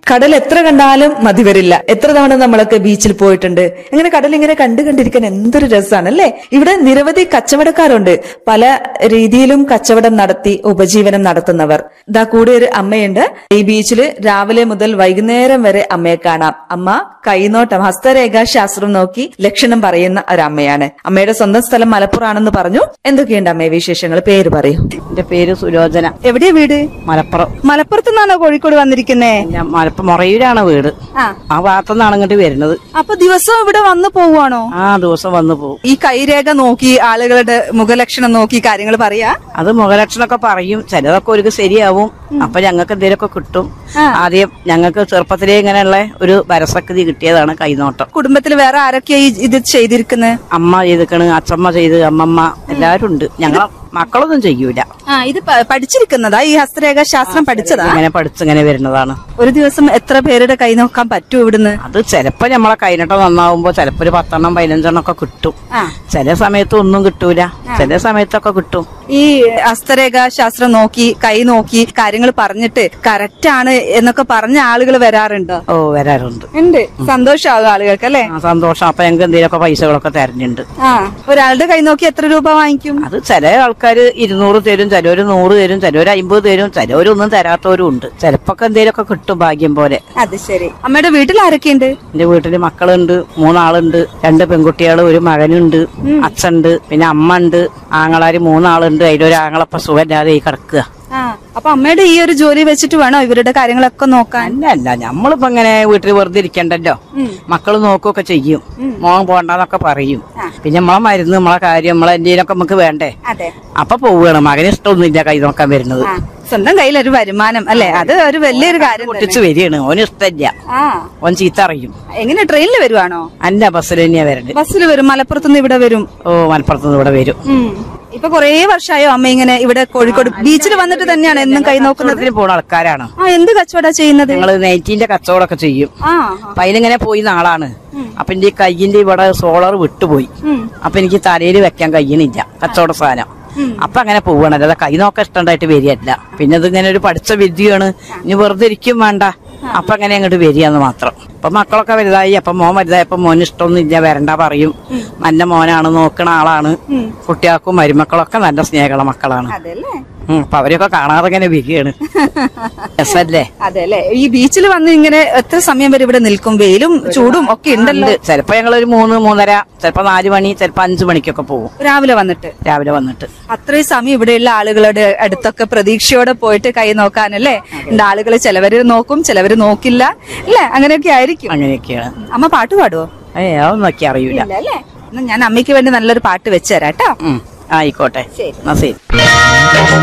കടൽ എത്ര കണ്ടാലും മതി വരില്ല എത്ര തവണ നമ്മളൊക്കെ ബീച്ചിൽ പോയിട്ടുണ്ട് അങ്ങനെ കടൽ ഇങ്ങനെ കണ്ടു കണ്ടിരിക്കാൻ എന്തൊരു രസമാണ് അല്ലേ ഇവിടെ നിരവധി കച്ചവടക്കാരുണ്ട് പല രീതിയിലും കച്ചവടം നടത്തി ഉപജീവനം നടത്തുന്നവർ ഇതാ കൂടെ ഒരു അമ്മയുണ്ട് ഈ ബീച്ചിൽ രാവിലെ മുതൽ വൈകുന്നേരം വരെ അമ്മയെ കാണാം അമ്മ കൈനോട്ടം ഹസ്തരേഖാ ശാസ്ത്രം നോക്കി ലക്ഷണം പറയുന്ന ഒരു അമ്മയാണ് അമ്മയുടെ സ്വന്തം സ്ഥലം മലപ്പുറമാണെന്ന് പറഞ്ഞു എന്തൊക്കെയുണ്ട് അമ്മയെ വിശേഷങ്ങൾ പേര് പറയൂ എന്റെ പേര് സുലോചന എവിടെയാ വീട് മലപ്പുറം മലപ്പുറത്ത് നിന്നാണോ കോഴിക്കോട് വന്നിരിക്കുന്നേ ഞാൻ മലപ്പുറം മുറയൂരാണ് വീട് ആ ആ ഭാഗത്തുനിന്നാണ് ഇങ്ങോട്ട് വരുന്നത് അപ്പൊ ദിവസവും ഇവിടെ വന്നു പോവാണോ ആ ദിവസം വന്നു പോകും ഈ കൈരേഖ നോക്കി ആളുകളുടെ മുഖലക്ഷണം നോക്കി കാര്യങ്ങൾ പറയാ അത് മുഖലക്ഷണമൊക്കെ പറയും ചിലതൊക്കെ ഒരു ശരിയാവും അപ്പൊ ഞങ്ങൾക്ക് എന്തെങ്കിലുമൊക്കെ കിട്ടും ആദ്യം ഞങ്ങൾക്ക് ചെറുപ്പത്തിലേ ഇങ്ങനെയുള്ള ഒരു വരസക്തി കിട്ടിയതാണ് കൈനോട്ടം കുടുംബത്തിൽ വേറെ ആരൊക്കെയാ ഈ ഇത് ചെയ്തിരിക്കുന്നത് അമ്മ ചെയ്തിക്കണ് അച്ചമ്മ ചെയ്ത് അമ്മമ്മ എല്ലാരും ഉണ്ട് ഞങ്ങളെ മക്കളൊന്നും ചെയ്യൂല ആ ഇത് പ- പഠിച്ചിരിക്കുന്നതാ ഈ ഹസ്തരേഖ ശാസ്ത്രം പഠിച്ചതാ ഇങ്ങനെ പഠിച്ചിങ്ങനെ വരുന്നതാണ് ഒരു ദിവസം എത്ര പേരുടെ കൈ നോക്കാൻ പറ്റും ഇവിടുന്ന് അത് ചിലപ്പോ നമ്മളെ കൈനട്ടം നന്നാവുമ്പോ ചിലപ്പോ ഒരു പത്തെണ്ണം പതിനഞ്ചെണ്ണം ഒക്കെ കിട്ടും ആ. ചില സമയത്ത് ഒന്നും കിട്ടൂല ചില സമയത്തൊക്കെ കിട്ടും ഈ ഹസ്തരേഖ ശാസ്ത്രം നോക്കി കൈ നോക്കി കാര്യങ്ങൾ പറഞ്ഞിട്ട് കറക്റ്റ് ആണ് എന്നൊക്കെ പറഞ്ഞ ആളുകൾ വരാറുണ്ടോ ഓ വരാറുണ്ട് ഉണ്ട് സന്തോഷമാകും ആളുകൾക്ക് അല്ലേ ആ, സന്തോഷം അപ്പൊ ഞങ്ങൾക്ക് എന്തെങ്കിലുമൊക്കെ പൈസകളൊക്കെ തരുന്നുണ്ട് ആ ഒരാളുടെ കൈ നോക്കി എത്ര രൂപ വാങ്ങിക്കും അത് ചില ആൾക്കാര് ഇരുന്നൂറ് തരും ചിലവര് നൂറ് തരും ചിലവര് അമ്പത് തരും ചിലവരൊന്നും തരാത്തവരും ഉണ്ട് ചിലപ്പൊക്കെ എന്തെങ്കിലുമൊക്കെ കിട്ടും ഭാഗ്യം പോലെ അത് ശരി അമ്മയുടെ വീട്ടിൽ ആരൊക്കെയുണ്ട് എന്റെ വീട്ടില് മക്കളുണ്ട് മൂന്നാളുണ്ട് രണ്ട് പെൺകുട്ടികള് ഒരു മകനുണ്ട് അച്ഛനുണ്ട് പിന്നെ അമ്മ ഉണ്ട് ആങ്ങളാര് മൂന്നാളുണ്ട് അതിലൊരു ആങ്ങളപ്പ സുഖമില്ലാതെ ഈ കിടക്കുക ആ അപ്പൊ അമ്മയുടെ ഈ ഒരു ജോലി വെച്ചിട്ട് വേണോ ഇവരുടെ കാര്യങ്ങളൊക്കെ നോക്കാൻ അല്ല അല്ല നമ്മളിപ്പോ ഇങ്ങനെ വീട്ടിൽ വെറുതെ ഇരിക്കണ്ടല്ലോ മക്കള് നോക്കുകയൊക്കെ ചെയ്യും മോൻ പോണ്ടെന്നൊക്കെ പറയും പിന്നെ നമ്മളെ മരുന്ന് നമ്മളെ കാര്യം നമ്മളെ എന്തെങ്കിലുമൊക്കെ നമുക്ക് വേണ്ടേ അതെ അപ്പൊ പോവുകയാണ് മകന് ഇഷ്ടമൊന്നുമില്ല കൈ നോക്കാൻ വരുന്നത് ആ, സ്വന്തം കയ്യിൽ ഒരു വരുമാനം അല്ലെ അത് ഒരു വലിയൊരു കാര്യം തന്നെ. പൊട്ടിച്ച് വരികയാണ് ഓന് ഇഷ്ടമില്ല ആ ഓൻ ചീത്ത അറിയും എങ്ങനെ ട്രെയിനിൽ വരുവാണോ അല്ല ബസ്സിൽ തന്നെയാ വരണ്ട് ബസ്സിൽ വരും മലപ്പുറത്തുനിന്ന് ഇവിടെ വരും ഓ മലപ്പുറത്ത് നിന്ന് ഇവിടെ വരും ഉം. ഇപ്പൊ കൊറേ വർഷമായോ അമ്മ ഇങ്ങനെ ഇവിടെ കോഴിക്കോട് ബീച്ചിൽ വന്നിട്ട് തന്നെയാണ് എന്നും കൈ നോക്കുന്നത് കച്ചവടത്തിന് പോണ ആൾക്കാരാണ് ആ എന്ത് കച്ചവടാ ചെയ്യുന്നത് ഞങ്ങള് നെയ്റ്റിന്റെ കച്ചവടമൊക്കെ ചെയ്യും ആ അപ്പൊ അതിലിങ്ങനെ പോയി നാളാണ് അപ്പൊ എന്റെ ഈ കയ്യിന്റെ ഇവിടെ സോളർ വിട്ടുപോയി അപ്പൊ എനിക്ക് തലയിൽ വെക്കാൻ കഴിയണില്ല കച്ചവട സാധനം അപ്പൊ അങ്ങനെ പോവാണ് അല്ലാതെ കൈ നോക്കാൻ ഇഷ്ടണ്ടായിട്ട് വരികയല്ല പിന്നെ ഇത് ഇങ്ങനെ ഒരു പഠിച്ച വിദ്യയാണ് ഇനി വെറുതെ ഇരിക്കും വേണ്ട അപ്പൊ അങ്ങനെ അങ്ങോട്ട് വരികയെന്ന് മാത്രം അപ്പൊ മക്കളൊക്കെ വലുതായി അപ്പൊ മോൻ വലുതായപ്പോ മോന് ഇഷ്ടമൊന്നും ഇല്ല വരണ്ട പറയും നല്ല മോനാണ് നോക്കണ ആളാണ് കുട്ടികൾക്കും മരുമക്കളൊക്കെ നല്ല സ്നേഹമുള്ള മക്കളാണ് അതെല്ലേ ഉം, അപ്പൊ അവരെയൊക്കെ കാണാതെ ഇങ്ങനെ വരികയാണ് രസല്ലേ അതെല്ലേ ഈ ബീച്ചിൽ വന്ന് ഇങ്ങനെ എത്ര സമയം വരെ ഇവിടെ നിൽക്കും വെയിലും ചൂടും ഒക്കെ ഉണ്ടല്ലോ ഉണ്ട് ചിലപ്പോ ഞങ്ങളൊരു മൂന്ന് മൂന്നര ചിലപ്പോ നാല് മണി ചിലപ്പോ അഞ്ചു മണിക്കൊക്കെ പോകും രാവിലെ വന്നിട്ട് രാവിലെ വന്നിട്ട് അത്രയും സമയം ഇവിടെയുള്ള ആളുകളുടെ അടുത്തൊക്കെ പ്രതീക്ഷയോടെ പോയിട്ട് കൈ നോക്കാനല്ലേ ഉണ്ട് ആളുകൾ ചിലവര് നോക്കും ചിലവര് നോക്കില്ല അല്ലേ അങ്ങനെയൊക്കെ ആയിരിക്കും അങ്ങനെയൊക്കെയാണ് അമ്മ പാട്ട് പാടുവോ ഏ അതൊന്നൊക്കെ അറിയൂല ഇല്ല അല്ലേ എന്നാ ഞാൻ അമ്മയ്ക്ക് വേണ്ടി നല്ലൊരു പാട്ട് വെച്ചുതരാം കേട്ടോ ഉം, ആയിക്കോട്ടെ എന്നാ ശരി